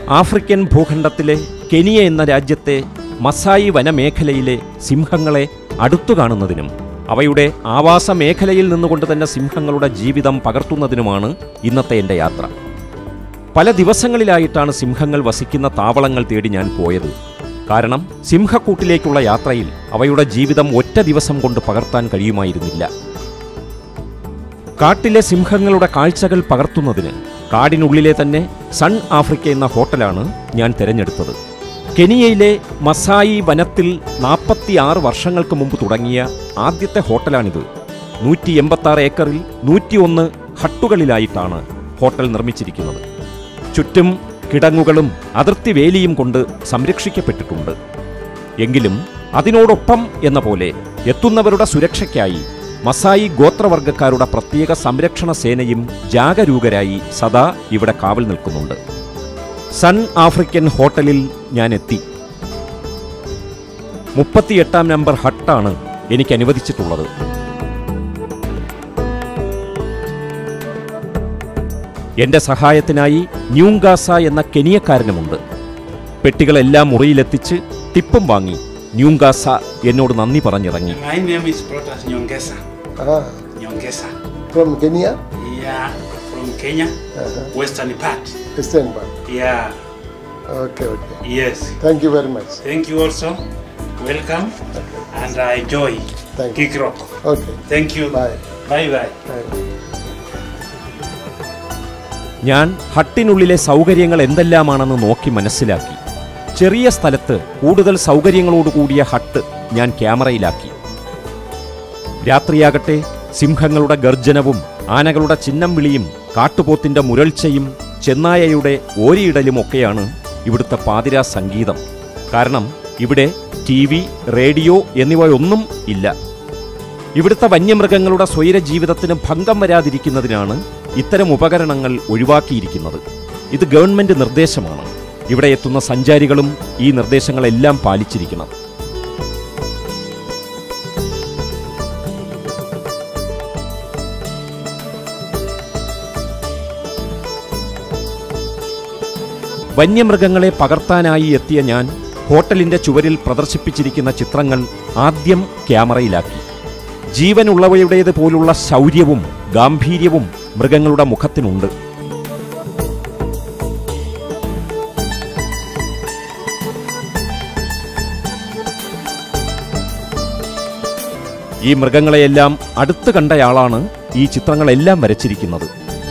African ഭൂഖണ്ഡത്തിലെ Kenya എന്ന രാജ്യത്തെ മസായി വനമേഖലയിലെ സിംഹങ്ങളെ അടുത്തു കാണുന്നതിനും അവയുടെ ആവാസ മേഖലയിൽ നിന്നുകൊണ്ട് തന്നെ സിംഹങ്ങളുടെ ജീവിതം പകർത്തുന്നതിനുമാണ് ഇന്നത്തെ എൻ്റെ യാത്ര പല ദിവസങ്ങളിലായിട്ടാണ് സിംഹങ്ങൾ വസിക്കുന്ന താവളങ്ങൾ തേടി ഞാൻ പോയത് കാരണം സിംഹക്കൂട്ടിലേക്കുള്ള യാത്രയിൽ അവയുടെ ജീവിതം ഒറ്റ ദിവസം കൊണ്ട് പകർത്താൻ കഴിയുമായിരുന്നില്ല കാട്ടിലെ സിംഹങ്ങളുടെ കാഴ്ചകൾ പകർത്തുന്നതിന് കാടിനുള്ളിലെ തന്നെ സൺ ആഫ്രിക്ക എന്ന ഹോട്ടലാണ് ഞാൻ തിരഞ്ഞെടുത്തത് കെനിയയിലെ മസായി വനത്തിൽ നാൽപ്പത്തിയാറ് വർഷങ്ങൾക്ക് മുമ്പ് തുടങ്ങിയ ആദ്യത്തെ ഹോട്ടലാണിത് നൂറ്റി എൺപത്താറ് ഏക്കറിൽ നൂറ്റിയൊന്ന് ഹട്ടുകളിലായിട്ടാണ് ഹോട്ടൽ നിർമ്മിച്ചിരിക്കുന്നത് ചുറ്റും കിടങ്ങുകളും അതിർത്തി വേലിയും കൊണ്ട് സംരക്ഷിക്കപ്പെട്ടിട്ടുണ്ട് എങ്കിലും അതിനോടൊപ്പം എന്ന പോലെ എത്തുന്നവരുടെ സുരക്ഷയ്ക്കായി മസായി ഗോത്രവർഗക്കാരുടെ പ്രത്യേക സംരക്ഷണ സേനയും ജാഗരൂകരായി സദാ ഇവിടെ കാവൽ നിൽക്കുന്നുണ്ട് സൺ ആഫ്രിക്കൻ ഹോട്ടലിൽ ഞാൻ എത്തി മുപ്പത്തിയെട്ടാം നമ്പർ ഹട്ടാണ് എനിക്ക് അനുവദിച്ചിട്ടുള്ളത് എന്റെ സഹായത്തിനായി ന്യൂങ്കാസ എന്ന കെനിയക്കാരനുമുണ്ട് പെട്ടികളെല്ലാം മുറിയിലെത്തിച്ച് ടിപ്പും വാങ്ങി ന്യൂങ്കാസ എന്നോട് നന്ദി പറഞ്ഞിറങ്ങി My name is Protas Nyongesa. Ah, Nyongesa. from Kenya, Yeah, from Kenya, Uh-huh. western part. Eastern part. Yeah, Okay, okay. yes. Thank you very much. Thank you also. Welcome, and I enjoy Thank you. Kick Rock. Okay. Thank you. Bye. Bye bye. Bye. ഞാൻ ഹട്ടിനുള്ളിലെ സൗകര്യങ്ങൾ എന്തെല്ലാമാണെന്ന് നോക്കി മനസ്സിലാക്കി ചെറിയ സ്ഥലത്ത് കൂടുതൽ സൗകര്യങ്ങളോടുകൂടിയ hut ഞാൻ ക്യാമറയിലാക്കി രാത്രിയാകട്ടെ സിംഹങ്ങളുടെ ഗർജനവും ആനകളുടെ ചിഹ്നം വിളിയും കാട്ടുപോത്തിന്റെ മുരൾച്ചയും ചെന്നായയുടെ ഓരിയിടലുമൊക്കെയാണ് ഇവിടുത്തെ പാതിരാ സംഗീതം കാരണം ഇവിടെ ടി വി റേഡിയോ എന്നിവയൊന്നും ഇല്ല ഇവിടുത്തെ വന്യമൃഗങ്ങളുടെ സ്വൈര ജീവിതത്തിന് ഭംഗം വരാതിരിക്കുന്നതിനാണ് ഇത്തരം ഉപകരണങ്ങൾ ഒഴിവാക്കിയിരിക്കുന്നത് ഇത് ഗവൺമെന്റ് നിർദ്ദേശമാണ് ഇവിടെ എത്തുന്ന സഞ്ചാരികളും ഈ നിർദ്ദേശങ്ങളെല്ലാം പാലിച്ചിരിക്കണം വന്യമൃഗങ്ങളെ പകർത്താനായി എത്തിയ ഞാൻ ഹോട്ടലിന്റെ ചുവരിൽ പ്രദർശിപ്പിച്ചിരിക്കുന്ന ചിത്രങ്ങൾ ആദ്യം ക്യാമറയിലാക്കി ജീവനുള്ളവയുടേത് പോലുള്ള ശൗര്യവും ഗാംഭീര്യവും മൃഗങ്ങളുടെ മുഖത്തിനുണ്ട് ഈ മൃഗങ്ങളെയെല്ലാം അടുത്ത് കണ്ടയാളാണ് ഈ ചിത്രങ്ങളെല്ലാം വരച്ചിരിക്കുന്നത്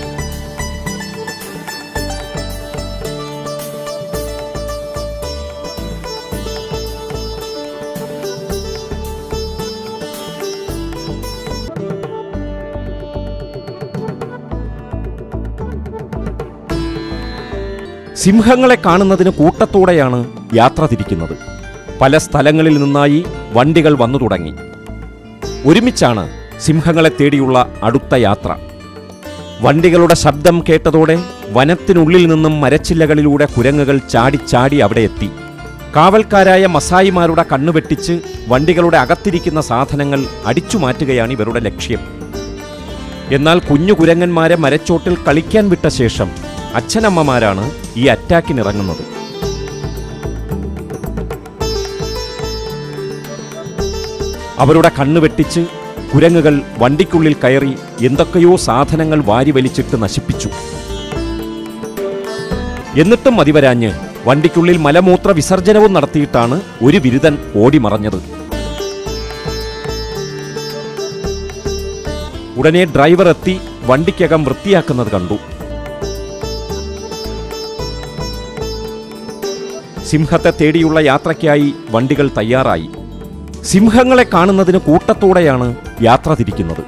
സിംഹങ്ങളെ കാണുന്നതിന് കൂട്ടത്തോടെയാണ് യാത്ര തിരിക്കുന്നത് പല സ്ഥലങ്ങളിൽ നിന്നായി വണ്ടികൾ വന്നു തുടങ്ങി ഒരുമിച്ചാണ് സിംഹങ്ങളെ തേടിയുള്ള അടുത്ത യാത്ര വണ്ടികളുടെ ശബ്ദം കേട്ടതോടെ വനത്തിനുള്ളിൽ നിന്നും മരച്ചില്ലകളിലൂടെ കുരങ്ങുകൾ ചാടിച്ചാടി അവിടെ എത്തി കാവൽക്കാരായ മസായിമാരുടെ കണ്ണുവെട്ടിച്ച് വണ്ടികളുടെ അകത്തിരിക്കുന്ന സാധനങ്ങൾ അടിച്ചു മാറ്റുകയാണ് ഇവരുടെ ലക്ഷ്യം എന്നാൽ കുഞ്ഞു കുരങ്ങന്മാരെ മരച്ചോട്ടിൽ കളിക്കാൻ വിട്ട ശേഷം അച്ഛനമ്മമാരാണ് ഈ അറ്റാക്കിനിറങ്ങുന്നത് അവരുടെ കണ്ണു വെട്ടിച്ച് കുരങ്ങുകൾ വണ്ടിക്കുള്ളിൽ കയറി എന്തൊക്കെയോ സാധനങ്ങൾ വാരി വലിച്ചിട്ട് നശിപ്പിച്ചു എന്നിട്ടും മതിവരാഞ്ഞ് വണ്ടിക്കുള്ളിൽ മലമൂത്ര വിസർജനവും നടത്തിയിട്ടാണ് ഒരു ബിരുദൻ ഓടിമറഞ്ഞത് ഉടനെ ഡ്രൈവർ എത്തി വണ്ടിക്കകം വൃത്തിയാക്കുന്നത് കണ്ടു സിംഹത്തെ തേടിയുള്ള യാത്രയ്ക്കായി വണ്ടികൾ തയ്യാറായി സിംഹങ്ങളെ കാണുന്നതിന് കൂട്ടത്തോടെയാണ് യാത്ര തിരിക്കുന്നത്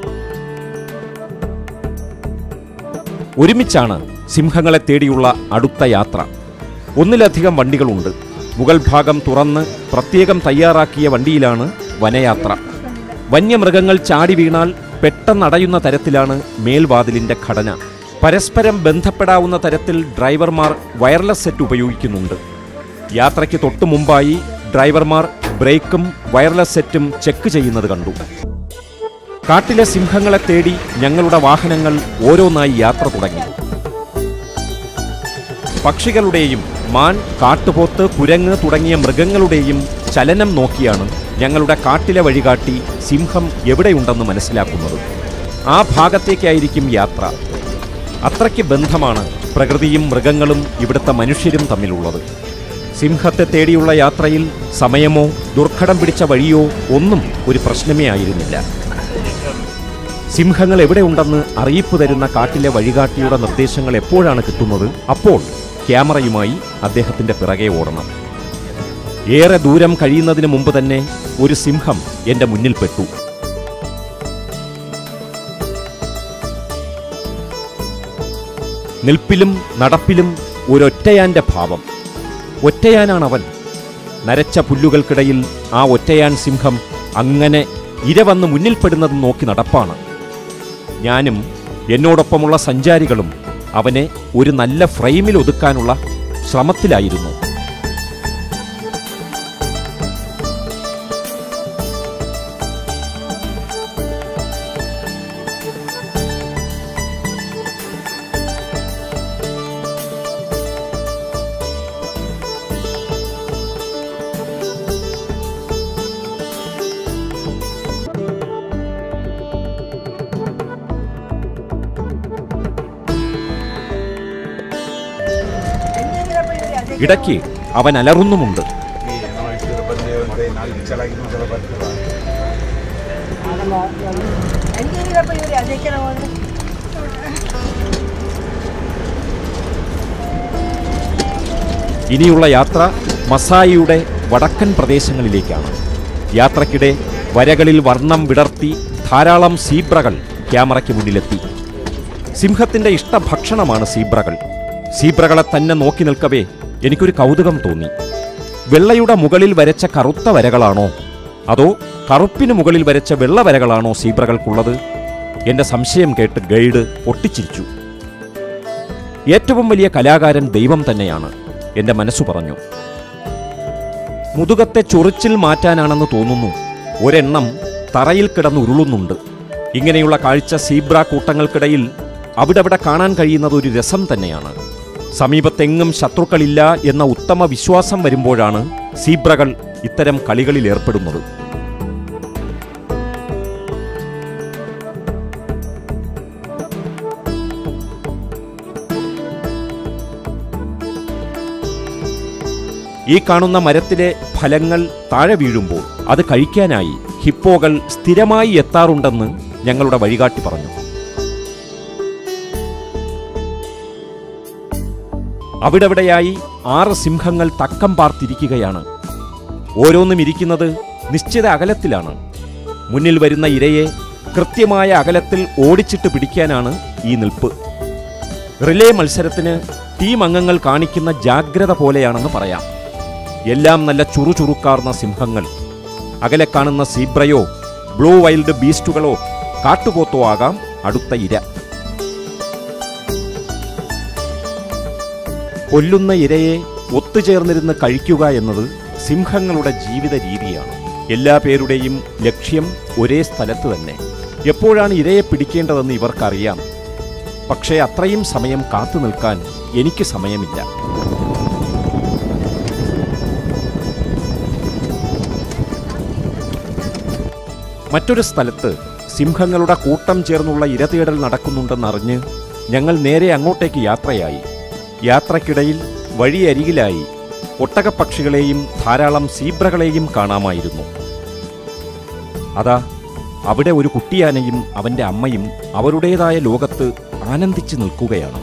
ഒരുമിച്ചാണ് സിംഹങ്ങളെ തേടിയുള്ള അടുത്ത യാത്ര ഒന്നിലധികം വണ്ടികളുണ്ട് മുകൾ ഭാഗം തുറന്ന് പ്രത്യേകം തയ്യാറാക്കിയ വണ്ടിയിലാണ് വനയാത്ര വന്യമൃഗങ്ങൾ ചാടി വീണാൽ പെട്ടെന്നടയുന്ന തരത്തിലാണ് മേൽവാതിലിന്റെ ഘടന പരസ്പരം ബന്ധപ്പെടാവുന്ന തരത്തിൽ ഡ്രൈവർമാർ വയർലെസ് സെറ്റ് ഉപയോഗിക്കുന്നുണ്ട് യാത്രയ്ക്ക് തൊട്ടു മുമ്പായി ഡ്രൈവർമാർ ബ്രേക്കും വയർലെസ് സെറ്റും ചെക്ക് ചെയ്യുന്നത് കണ്ടു കാട്ടിലെ സിംഹങ്ങളെ തേടി ഞങ്ങളുടെ വാഹനങ്ങൾ ഓരോന്നായി യാത്ര തുടങ്ങി പക്ഷികളുടെയും മാൻ കാട്ടുപോത്ത് കുരങ്ങ് തുടങ്ങിയ മൃഗങ്ങളുടെയും ചലനം നോക്കിയാണ് ഞങ്ങളുടെ കാട്ടിലെ വഴികാട്ടി സിംഹം എവിടെയുണ്ടെന്ന് മനസ്സിലാക്കുന്നത് ആ ഭാഗത്തേക്കായിരിക്കും യാത്ര അത്രയ്ക്ക് ബന്ധമാണ് പ്രകൃതിയും മൃഗങ്ങളും ഇവിടുത്തെ മനുഷ്യരും തമ്മിലുള്ളത് സിംഹത്തെ തേടിയുള്ള യാത്രയിൽ സമയമോ ദുർഘടം പിടിച്ച വഴിയോ ഒന്നും ഒരു പ്രശ്നമേ ആയിരുന്നില്ല സിംഹങ്ങൾ എവിടെയുണ്ടെന്ന് അറിയിപ്പ് തരുന്ന കാട്ടിലെ വഴികാട്ടിയുടെ നിർദ്ദേശങ്ങൾ എപ്പോഴാണ് കിട്ടുന്നത് അപ്പോൾ ക്യാമറയുമായി അദ്ദേഹത്തിന്റെ പിറകെ ഓടണം ഏറെ ദൂരം കഴിയുന്നതിന് മുമ്പ് തന്നെ ഒരു സിംഹം എന്റെ മുന്നിൽപ്പെട്ടു നിൽപ്പിലും നടപ്പിലും ഒരൊറ്റയാന്റെ ഭാവം ഒറ്റയാനാണവൻ നരച്ച പുല്ലുകൾക്കിടയിൽ ആ ഒറ്റയാൻ സിംഹം അങ്ങനെ ഇരവന്ന് മുന്നിൽപ്പെടുന്നത് നോക്കി നടപ്പാണ് ഞാനും എന്നോടൊപ്പമുള്ള സഞ്ചാരികളും അവനെ ഒരു നല്ല ഫ്രെയിമിൽ ഒതുക്കാനുള്ള ശ്രമത്തിലായിരുന്നു ഇടയ്ക്ക് അവൻ അലറുന്നുമുണ്ട് എന്തെങ്കിലും ഇവര് അധികം ഇനിയുള്ള യാത്ര മസായിയുടെ വടക്കൻ പ്രദേശങ്ങളിലേക്കാണ് യാത്രക്കിടെ വരകളിൽ വർണ്ണം വിടർത്തി ധാരാളം സീബ്രകൾ ക്യാമറയ്ക്ക് മുന്നിലെത്തി സിംഹത്തിന്റെ ഇഷ്ടഭക്ഷണമാണ് സീബ്രകൾ സീബ്രകളെ തന്നെ നോക്കി നിൽക്കവേ എനിക്കൊരു കൗതുകം തോന്നി വെള്ളയുടെ മുകളിൽ വരച്ച കറുത്ത വരകളാണോ അതോ കറുപ്പിന് മുകളിൽ വരച്ച വെള്ള വരകളാണോ സീബ്രകൾക്കുള്ളത് എന്റെ സംശയം കേട്ട് ഗൈഡ് പൊട്ടിച്ചിരിച്ചു ഏറ്റവും വലിയ കലാകാരൻ ദൈവം തന്നെയാണ് എന്റെ മനസ്സു പറഞ്ഞു മുതുകത്തെ ചൊറിച്ചിൽ മാറ്റാനാണെന്ന് തോന്നുന്നു ഒരെണ്ണം തറയിൽ കിടന്ന് ഉരുളുന്നുണ്ട് ഇങ്ങനെയുള്ള കാഴ്ച സീബ്ര കൂട്ടങ്ങൾക്കിടയിൽ അവിടവിടെ കാണാൻ കഴിയുന്നത് ഒരു രസം തന്നെയാണ് സമീപത്തെങ്ങും ശത്രുക്കളില്ല എന്ന ഉത്തമ വിശ്വാസം വരുമ്പോഴാണ് സീബ്രകൾ ഇത്തരം കളികളിൽ ഏർപ്പെടുന്നത് ഈ കാണുന്ന മരത്തിലെ ഫലങ്ങൾ താഴെ വീഴുമ്പോൾ അത് കഴിക്കാനായി ഹിപ്പോകൾ സ്ഥിരമായി എത്താറുണ്ടെന്ന് ഞങ്ങളുടെ വഴികാട്ടി പറഞ്ഞു അവിടെവിടെയായി ആറ് സിംഹങ്ങൾ തക്കം പാർത്തിരിക്കുകയാണ് ഓരോന്നും ഇരിക്കുന്നത് നിശ്ചിത അകലത്തിലാണ് മുന്നിൽ വരുന്ന ഇരയെ കൃത്യമായ അകലത്തിൽ ഓടിച്ചിട്ട് പിടിക്കാനാണ് ഈ നിൽപ്പ് റിലേ മത്സരത്തിന് ടീം അംഗങ്ങൾ കാണിക്കുന്ന ജാഗ്രത പോലെയാണെന്ന് പറയാം എല്ലാം നല്ല ചുറുചുറുക്കാർന്ന സിംഹങ്ങൾ അകലെ കാണുന്ന സീബ്രയോ ബ്ലൂ വൈൽഡ് ബീസ്റ്റുകളോ കാട്ടുപോത്തോ ആകാം അടുത്ത ഇര കൊല്ലുന്ന ഇരയെ ഒത്തുചേർന്നിരുന്ന് കഴിക്കുക എന്നത് സിംഹങ്ങളുടെ ജീവിത രീതിയാണ് എല്ലാ പേരുടെയും ലക്ഷ്യം ഒരേ സ്ഥലത്ത് തന്നെ എപ്പോഴാണ് ഇരയെ പിടിക്കേണ്ടതെന്ന് ഇവർക്കറിയാം പക്ഷേ അത്രയും സമയം കാത്തു നിൽക്കാൻ എനിക്ക് സമയമില്ല മറ്റൊരു സ്ഥലത്ത് സിംഹങ്ങളുടെ കൂട്ടം ചേർന്നുള്ള ഇരതേടൽ നടക്കുന്നുണ്ടെന്നറിഞ്ഞ് ഞങ്ങൾ നേരെ അങ്ങോട്ടേക്ക് യാത്രയായി യാത്രക്കിടയിൽ വഴിയരികിലായി ഒട്ടകപ്പക്ഷികളെയും ധാരാളം സീബ്രകളെയും കാണാമായിരുന്നു അതാ അവിടെ ഒരു കുട്ടിയാനയും അവന്റെ അമ്മയും അവരുടേതായ ലോകത്ത് ആനന്ദിച്ചു നിൽക്കുകയാണ്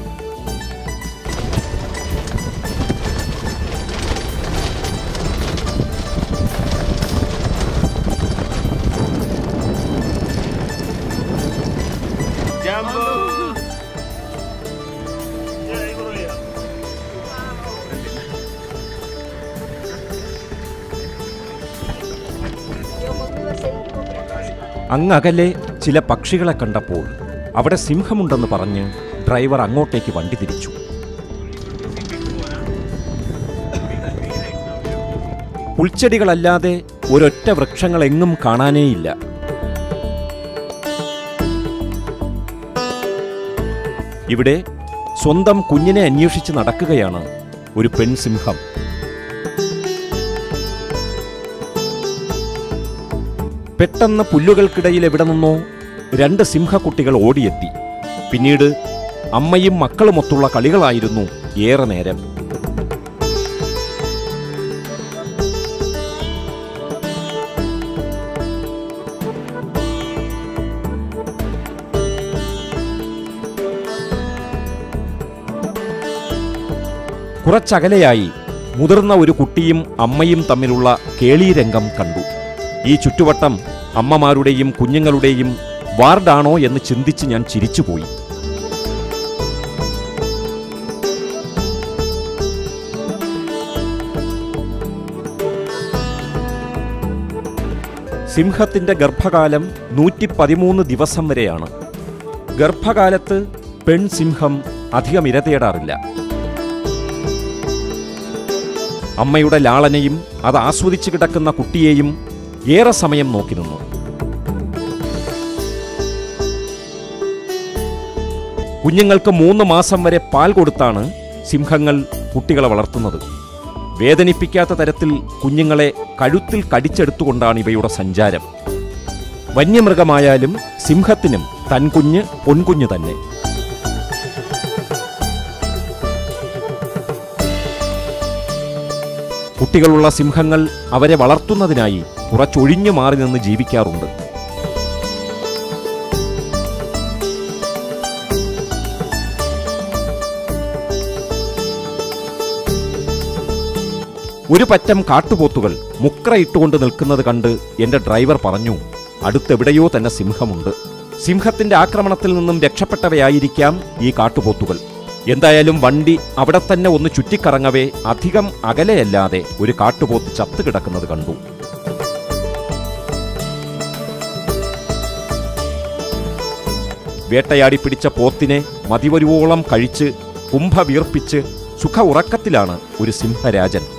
അങ്ങകലെ ചില പക്ഷികളെ കണ്ടപ്പോൾ അവിടെ സിംഹമുണ്ടെന്ന് പറഞ്ഞ് ഡ്രൈവർ അങ്ങോട്ടേക്ക് വണ്ടി തിരിച്ചു പുൽച്ചെടികളല്ലാതെ ഒരൊറ്റ വൃക്ഷങ്ങളെങ്ങും കാണാനേയില്ല ഇവിടെ സ്വന്തം കുഞ്ഞിനെ അന്വേഷിച്ച് നടക്കുകയാണ് ഒരു പെൺസിംഹം പെട്ടെന്ന് പുല്ലുകൾക്കിടയിൽ എവിടെ നിന്നോ രണ്ട് സിംഹക്കുട്ടികൾ ഓടിയെത്തി പിന്നീട് അമ്മയും മക്കളുമൊത്തുള്ള കളികളായിരുന്നു ഏറെ നേരം കുറച്ചകലെയായി മുതിർന്ന ഒരു കുട്ടിയും അമ്മയും തമ്മിലുള്ള കേളീരംഗം കണ്ടു ഈ ചുറ്റുവട്ടം അമ്മമാരുടെയും കുഞ്ഞുങ്ങളുടെയും വാർഡാണോ എന്ന് ചിന്തിച്ച് ഞാൻ ചിരിച്ചുപോയി സിംഹത്തിന്റെ ഗർഭകാലം നൂറ്റി പതിമൂന്ന് ദിവസം വരെയാണ് ഗർഭകാലത്ത് പെൺസിംഹം അധികം ഇരതേടാറില്ല അമ്മയുടെ ലാളനയും അത് ആസ്വദിച്ചു കിടക്കുന്ന കുട്ടിയെയും ഏറെ സമയം നോക്കി നിന്നു കുഞ്ഞുങ്ങൾക്ക് മൂന്ന് മാസം വരെ പാൽ കൊടുത്താണ് സിംഹങ്ങൾ കുട്ടികളെ വളർത്തുന്നത് വേദനിപ്പിക്കാത്ത തരത്തിൽ കുഞ്ഞുങ്ങളെ കഴുത്തിൽ കടിച്ചെടുത്തുകൊണ്ടാണ് ഇവയുടെ സഞ്ചാരം വന്യമൃഗമായാലും സിംഹത്തിനും തൻകുഞ്ഞ് പൊൻകുഞ്ഞ് തന്നെ കുട്ടികളുള്ള സിംഹങ്ങൾ അവരെ വളർത്തുന്നതിനായി കുറച്ചൊഴിഞ്ഞു മാറി നിന്ന് ജീവിക്കാറുണ്ട് ഒരു പറ്റം കാട്ടുപോത്തുകൾ മുക്രയിട്ടുകൊണ്ട് നിൽക്കുന്നത് കണ്ട് എന്റെ ഡ്രൈവർ പറഞ്ഞു അടുത്തെവിടെയോ തന്നെ സിംഹമുണ്ട് സിംഹത്തിന്റെ ആക്രമണത്തിൽ നിന്നും രക്ഷപ്പെട്ടവയായിരിക്കാം ഈ കാട്ടുപോത്തുകൾ എന്തായാലും വണ്ടി അവിടെ തന്നെ ഒന്ന് ചുറ്റിക്കറങ്ങവേ അധികം അകലെയല്ലാതെ ഒരു കാട്ടുപോത്ത് ചത്തുകിടക്കുന്നത് കണ്ടു വേട്ടയാടി പിടിച്ച പോത്തിനെ മതിവരുവോളം കഴിച്ച് കുംഭ വീർപ്പിച്ച് സുഖ ഉറക്കത്തിലാണ് ഒരു സിംഹരാജൻ